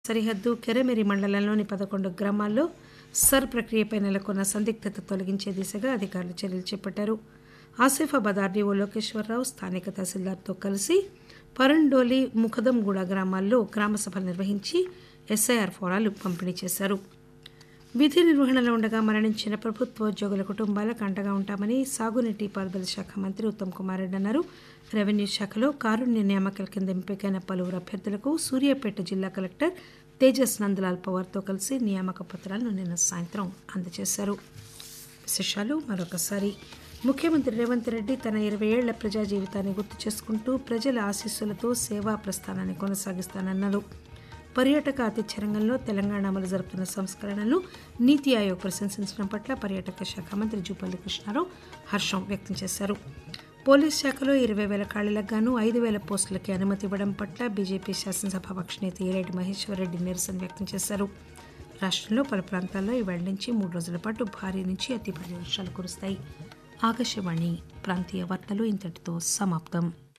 సరిహద్దు కెరమెరి మండలంలోని పదకొండు గ్రామాల్లో సర్ ప్రక్రియపై నెలకొన్న సందిగ్ధత తొలగించే దిశగా అధికారులు చర్యలు చేపట్టారు ఆసిఫాబాద్ ఆర్డీఓ లోకేశ్వరరావు స్థానిక తహసీల్దార్తో కలిసి పరండోలి ముఖదంగూడ గ్రామాల్లో గ్రామ సభలు నిర్వహించి ఎస్ఐఆర్ ఫోరాలు పంపిణీ చేశారు విధి నిర్వహణలో ఉండగా మరణించిన ప్రభుత్వోద్యోగుల కుటుంబాలకు అండగా ఉంటామని సాగునీటి పారుదల శాఖ మంత్రి ఉత్తమ్ కుమార్ రెడ్డి అన్నారు రెవెన్యూ శాఖలో కారుణ్య నియామకాల కింద ఎంపికైన పలువురు అభ్యర్థులకు సూర్యాపేట జిల్లా కలెక్టర్ తేజస్ నందలాల్ పవార్తో కలిసి నియామక పత్రాలను నిన్న సాయంత్రం అందజేశారు విశేషాలు మరొకసారి ముఖ్యమంత్రి రేవంత్ రెడ్డి తన ఇరవై ఏళ్ల ప్రజా జీవితాన్ని గుర్తు చేసుకుంటూ ప్రజల ఆశీస్సులతో సేవా ప్రస్థానాన్ని కొనసాగిస్తానన్నారు పర్యాటక ఆతిథ్య రంగంలో తెలంగాణ అమలు జరుపుతున్న సంస్కరణలు నీతి ఆయోగ్ ప్రశంసించడం పట్ల పర్యాటక శాఖ మంత్రి జూపల్లి కృష్ణారావు హర్షం వ్యక్తం చేశారు పోలీస్ శాఖలో ఇరవై వేల ఖాళీలకు గాను ఐదు వేల పోస్టులకి అనుమతి ఇవ్వడం పట్ల బీజేపీ శాసనసభాపక్ష నేత ఈరెడ్డి మహేశ్వరరెడ్డి నిరసన వ్యక్తం చేశారు రాష్ట్రంలో పలు ప్రాంతాల్లో ఇవాళ నుంచి మూడు రోజుల పాటు భారీ నుంచి అతి భారీ వర్షాలు కురుస్తాయి ఆకాశవాణి ప్రాంతీయ వార్తలు ఇంతటితో సమాప్తం